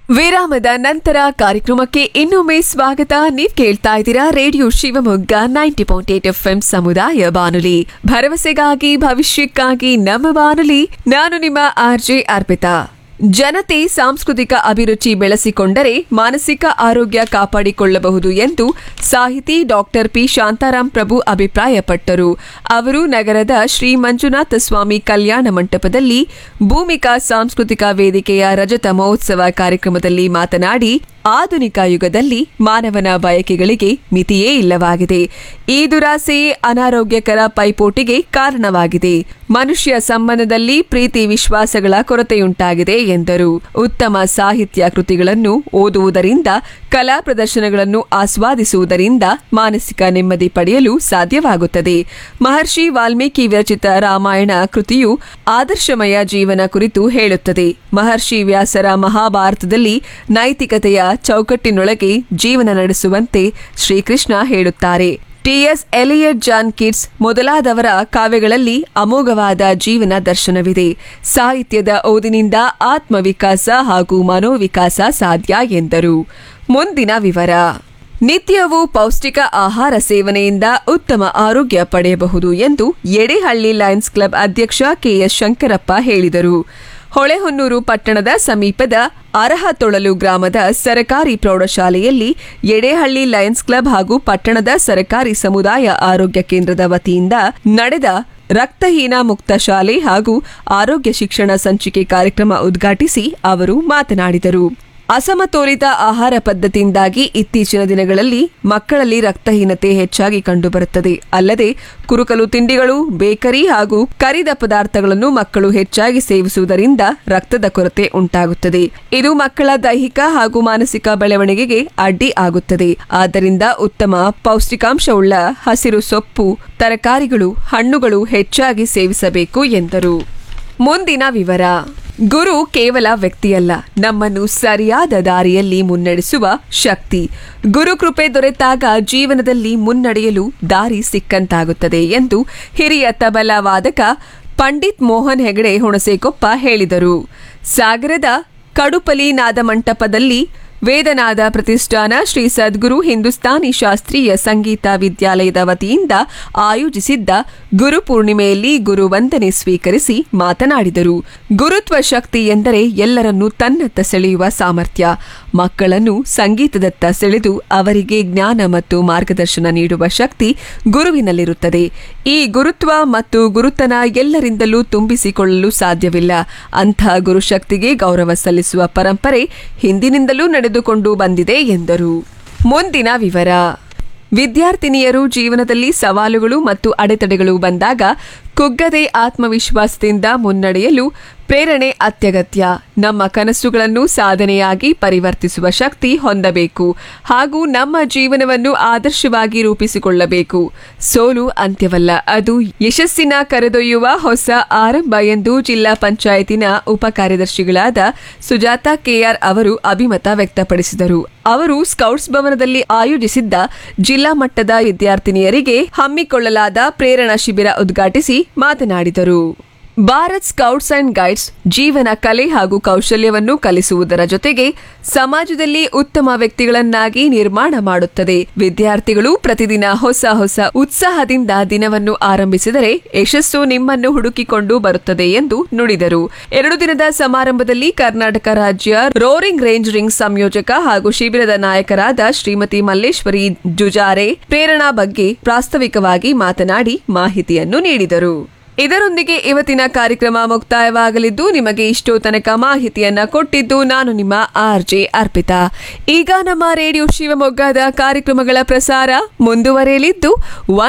ವಿರಾಮದ ನಂತರ ಕಾರ್ಯಕ್ರಮಕ್ಕೆ ಇನ್ನೊಮ್ಮೆ ಸ್ವಾಗತ ನೀವ್ ಕೇಳ್ತಾ ಇದ್ದೀರಾ radio Shivamogga ninety point eight F ಸಮುದಾಯ ಬಾನುಲಿ ಭರವಸೆಗಾಗಿ ಭವಿಷ್ಯಕ್ಕಾಗಿ ನಮ್ಮ ಬಾನುಲಿ ನಾನು ನಿಮ್ಮ ಆರ್ಜೆ ಅರ್ಪಿತಾ ಜನತೆ ಸಾಂಸ್ಕೃತಿಕ ಅಭಿರುಚಿ ಬೆಳೆಸಿಕೊಂಡರೆ ಮಾನಸಿಕ ಆರೋಗ್ಯ ಕಾಪಾಡಿಕೊಳ್ಳಬಹುದು ಎಂದು ಸಾಹಿತಿ ಡಾಕ್ಟರ್ ಪಿ ಶಾಂತಾರಾಮ್ ಪ್ರಭು ಅಭಿಪ್ರಾಯಪಟ್ಟರು ಅವರು ನಗರದ ಶ್ರೀ ಮಂಜುನಾಥ ಸ್ವಾಮಿ ಕಲ್ಯಾಣ ಮಂಟಪದಲ್ಲಿ ಭೂಮಿಕಾ ಸಾಂಸ್ಕೃತಿಕ ವೇದಿಕೆಯ ರಜತ ಮಹೋತ್ಸವ ಕಾರ್ಯಕ್ರಮದಲ್ಲಿ ಮಾತನಾಡಿ ಆಧುನಿಕ ಯುಗದಲ್ಲಿ ಮಾನವನ ಬಯಕೆಗಳಿಗೆ ಮಿತಿಯೇ ಇಲ್ಲವಾಗಿದೆ ಈ ದುರಾಸೆಯೇ ಅನಾರೋಗ್ಯಕರ ಪೈಪೋಟಿಗೆ ಕಾರಣವಾಗಿದೆ ಮನುಷ್ಯ ಸಂಬಂಧದಲ್ಲಿ ಪ್ರೀತಿ ವಿಶ್ವಾಸಗಳ ಕೊರತೆಯುಂಟಾಗಿದೆ ಎಂದರು ಉತ್ತಮ ಸಾಹಿತ್ಯ ಕೃತಿಗಳನ್ನು ಓದುವುದರಿಂದ ಕಲಾ ಪ್ರದರ್ಶನಗಳನ್ನು ಆಸ್ವಾದಿಸುವುದರಿಂದ ಮಾನಸಿಕ ನೆಮ್ಮದಿ ಪಡೆಯಲು ಸಾಧ್ಯವಾಗುತ್ತದೆ ಮಹರ್ಷಿ ವಾಲ್ಮೀಕಿ ವಿರಚಿತ ರಾಮಾಯಣ ಕೃತಿಯು ಆದರ್ಶಮಯ ಜೀವನ ಕುರಿತು ಹೇಳುತ್ತದೆ ಮಹರ್ಷಿ ವ್ಯಾಸರ ಮಹಾಭಾರತದಲ್ಲಿ ನೈತಿಕತೆಯ ಚೌಕಟ್ಟಿನೊಳಗೆ ಜೀವನ ನಡೆಸುವಂತೆ ಶ್ರೀಕೃಷ್ಣ ಹೇಳುತ್ತಾರೆ ಟಿಎಸ್ ಎಲಿಯಟ್ ಜಾನ್ ಕಿಟ್ಸ್ ಮೊದಲಾದವರ ಕಾವ್ಯಗಳಲ್ಲಿ ಅಮೋಘವಾದ ಜೀವನ ದರ್ಶನವಿದೆ ಸಾಹಿತ್ಯದ ಓದಿನಿಂದ ಆತ್ಮವಿಕಾಸ ಹಾಗೂ ಮನೋವಿಕಾಸ ಸಾಧ್ಯ ಎಂದರು ಮುಂದಿನ ವಿವರ ನಿತ್ಯವೂ ಪೌಷ್ಟಿಕ ಆಹಾರ ಸೇವನೆಯಿಂದ ಉತ್ತಮ ಆರೋಗ್ಯ ಪಡೆಯಬಹುದು ಎಂದು ಎಡೆಹಳ್ಳಿ ಲಯನ್ಸ್ ಕ್ಲಬ್ ಅಧ್ಯಕ್ಷ ಕೆಎಸ್ ಶಂಕರಪ್ಪ ಹೇಳಿದರು ಹೊಳೆಹೊನ್ನೂರು ಪಟ್ಟಣದ ಸಮೀಪದ ಅರಹತೊಳಲು ಗ್ರಾಮದ ಸರಕಾರಿ ಪ್ರೌಢಶಾಲೆಯಲ್ಲಿ ಎಡೆಹಳ್ಳಿ ಲಯನ್ಸ್ ಕ್ಲಬ್ ಹಾಗೂ ಪಟ್ಟಣದ ಸರಕಾರಿ ಸಮುದಾಯ ಆರೋಗ್ಯ ಕೇಂದ್ರದ ವತಿಯಿಂದ ನಡೆದ ರಕ್ತಹೀನ ಮುಕ್ತ ಶಾಲೆ ಹಾಗೂ ಆರೋಗ್ಯ ಶಿಕ್ಷಣ ಸಂಚಿಕೆ ಕಾರ್ಯಕ್ರಮ ಉದ್ಘಾಟಿಸಿ ಅವರು ಮಾತನಾಡಿದರು ಅಸಮತೋಲಿತ ಆಹಾರ ಪದ್ಧತಿಯಿಂದಾಗಿ ಇತ್ತೀಚಿನ ದಿನಗಳಲ್ಲಿ ಮಕ್ಕಳಲ್ಲಿ ರಕ್ತಹೀನತೆ ಹೆಚ್ಚಾಗಿ ಕಂಡುಬರುತ್ತದೆ ಅಲ್ಲದೆ ಕುರುಕಲು ತಿಂಡಿಗಳು ಬೇಕರಿ ಹಾಗೂ ಕರಿದ ಪದಾರ್ಥಗಳನ್ನು ಮಕ್ಕಳು ಹೆಚ್ಚಾಗಿ ಸೇವಿಸುವುದರಿಂದ ರಕ್ತದ ಕೊರತೆ ಉಂಟಾಗುತ್ತದೆ ಇದು ಮಕ್ಕಳ ದೈಹಿಕ ಹಾಗೂ ಮಾನಸಿಕ ಬೆಳವಣಿಗೆಗೆ ಅಡ್ಡಿ ಆಗುತ್ತದೆ ಆದ್ದರಿಂದ ಉತ್ತಮ ಪೌಷ್ಟಿಕಾಂಶವುಳ್ಳ ಹಸಿರು ಸೊಪ್ಪು ತರಕಾರಿಗಳು ಹಣ್ಣುಗಳು ಹೆಚ್ಚಾಗಿ ಸೇವಿಸಬೇಕು ಎಂದರು ಮುಂದಿನ ವಿವರ ಗುರು ಕೇವಲ ವ್ಯಕ್ತಿಯಲ್ಲ ನಮ್ಮನ್ನು ಸರಿಯಾದ ದಾರಿಯಲ್ಲಿ ಮುನ್ನಡೆಸುವ ಶಕ್ತಿ ಗುರು ಕೃಪೆ ದೊರೆತಾಗ ಜೀವನದಲ್ಲಿ ಮುನ್ನಡೆಯಲು ದಾರಿ ಸಿಕ್ಕಂತಾಗುತ್ತದೆ ಎಂದು ಹಿರಿಯ ತಬಲಾ ವಾದಕ ಪಂಡಿತ್ ಮೋಹನ್ ಹೆಗಡೆ ಹುಣಸೇಕೊಪ್ಪ ಹೇಳಿದರು ಸಾಗರದ ಕಡುಪಲಿ ನಾದ ಮಂಟಪದಲ್ಲಿ ವೇದನಾದ ಪ್ರತಿಷ್ಠಾನ ಶ್ರೀ ಸದ್ಗುರು ಹಿಂದೂಸ್ತಾನಿ ಶಾಸ್ತ್ರೀಯ ಸಂಗೀತ ವಿದ್ಯಾಲಯದ ವತಿಯಿಂದ ಆಯೋಜಿಸಿದ್ದ ಗುರು ಪೂರ್ಣಿಮೆಯಲ್ಲಿ ಗುರು ವಂದನೆ ಸ್ವೀಕರಿಸಿ ಮಾತನಾಡಿದರು ಗುರುತ್ವ ಶಕ್ತಿ ಎಂದರೆ ಎಲ್ಲರನ್ನೂ ತನ್ನತ್ತ ಸೆಳೆಯುವ ಸಾಮರ್ಥ್ಯ ಮಕ್ಕಳನ್ನು ಸಂಗೀತದತ್ತ ಸೆಳೆದು ಅವರಿಗೆ ಜ್ಞಾನ ಮತ್ತು ಮಾರ್ಗದರ್ಶನ ನೀಡುವ ಶಕ್ತಿ ಗುರುವಿನಲ್ಲಿರುತ್ತದೆ ಈ ಗುರುತ್ವ ಮತ್ತು ಗುರುತನ ಎಲ್ಲರಿಂದಲೂ ತುಂಬಿಸಿಕೊಳ್ಳಲು ಸಾಧ್ಯವಿಲ್ಲ ಅಂಥ ಗುರುಶಕ್ತಿಗೆ ಗೌರವ ಸಲ್ಲಿಸುವ ಪರಂಪರೆ ಹಿಂದಿನಿಂದಲೂ ನಡೆದುಕೊಂಡು ಬಂದಿದೆ ಎಂದರು ಮುಂದಿನ ವಿವರ ವಿದ್ಯಾರ್ಥಿನಿಯರು ಜೀವನದಲ್ಲಿ ಸವಾಲುಗಳು ಮತ್ತು ಅಡೆತಡೆಗಳು ಬಂದಾಗ ಕುಗ್ಗದೆ ಆತ್ಮವಿಶ್ವಾಸದಿಂದ ಮುನ್ನಡೆಯಲು ಪ್ರೇರಣೆ ಅತ್ಯಗತ್ಯ ನಮ್ಮ ಕನಸುಗಳನ್ನು ಸಾಧನೆಯಾಗಿ ಪರಿವರ್ತಿಸುವ ಶಕ್ತಿ ಹೊಂದಬೇಕು ಹಾಗೂ ನಮ್ಮ ಜೀವನವನ್ನು ಆದರ್ಶವಾಗಿ ರೂಪಿಸಿಕೊಳ್ಳಬೇಕು ಸೋಲು ಅಂತ್ಯವಲ್ಲ ಅದು ಯಶಸ್ಸಿನ ಕರೆದೊಯ್ಯುವ ಹೊಸ ಆರಂಭ ಎಂದು ಜಿಲ್ಲಾ ಪಂಚಾಯತಿನ ಉಪ ಕಾರ್ಯದರ್ಶಿಗಳಾದ ಸುಜಾತ ಕೆಆರ್ ಅವರು ಅಭಿಮತ ವ್ಯಕ್ತಪಡಿಸಿದರು ಅವರು ಸ್ಕೌಟ್ಸ್ ಭವನದಲ್ಲಿ ಆಯೋಜಿಸಿದ್ದ ಜಿಲ್ಲಾ ಮಟ್ಟದ ವಿದ್ಯಾರ್ಥಿನಿಯರಿಗೆ ಹಮ್ಮಿಕೊಳ್ಳಲಾದ ಪ್ರೇರಣಾ ಶಿಬಿರ ಉದ್ಘಾಟಿಸಿ ಮಾತನಾಡಿದರು ಭಾರತ್ ಸ್ಕೌಟ್ಸ್ ಅಂಡ್ ಗೈಡ್ಸ್ ಜೀವನ ಕಲೆ ಹಾಗೂ ಕೌಶಲ್ಯವನ್ನು ಕಲಿಸುವುದರ ಜೊತೆಗೆ ಸಮಾಜದಲ್ಲಿ ಉತ್ತಮ ವ್ಯಕ್ತಿಗಳನ್ನಾಗಿ ನಿರ್ಮಾಣ ಮಾಡುತ್ತದೆ ವಿದ್ಯಾರ್ಥಿಗಳು ಪ್ರತಿದಿನ ಹೊಸ ಹೊಸ ಉತ್ಸಾಹದಿಂದ ದಿನವನ್ನು ಆರಂಭಿಸಿದರೆ ಯಶಸ್ಸು ನಿಮ್ಮನ್ನು ಹುಡುಕಿಕೊಂಡು ಬರುತ್ತದೆ ಎಂದು ನುಡಿದರು ಎರಡು ದಿನದ ಸಮಾರಂಭದಲ್ಲಿ ಕರ್ನಾಟಕ ರಾಜ್ಯ ರೋರಿಂಗ್ ರೇಂಜ್ ರಿಂಗ್ ಸಂಯೋಜಕ ಹಾಗೂ ಶಿಬಿರದ ನಾಯಕರಾದ ಶ್ರೀಮತಿ ಮಲ್ಲೇಶ್ವರಿ ಜುಜಾರೆ ಪ್ರೇರಣಾ ಬಗ್ಗೆ ಪ್ರಾಸ್ತಾವಿಕವಾಗಿ ಮಾತನಾಡಿ ಮಾಹಿತಿಯನ್ನು ನೀಡಿದರು ಇದರೊಂದಿಗೆ ಇವತ್ತಿನ ಕಾರ್ಯಕ್ರಮ ಮುಕ್ತಾಯವಾಗಲಿದ್ದು ನಿಮಗೆ ಇಷ್ಟೋ ತನಕ ಮಾಹಿತಿಯನ್ನ ಕೊಟ್ಟಿದ್ದು ನಾನು ನಿಮ್ಮ ಆರ್ ಜೆ ಅರ್ಪಿತಾ ಈಗ ನಮ್ಮ ರೇಡಿಯೋ ಶಿವಮೊಗ್ಗದ ಕಾರ್ಯಕ್ರಮಗಳ ಪ್ರಸಾರ ಮುಂದುವರೆಯಲಿದ್ದು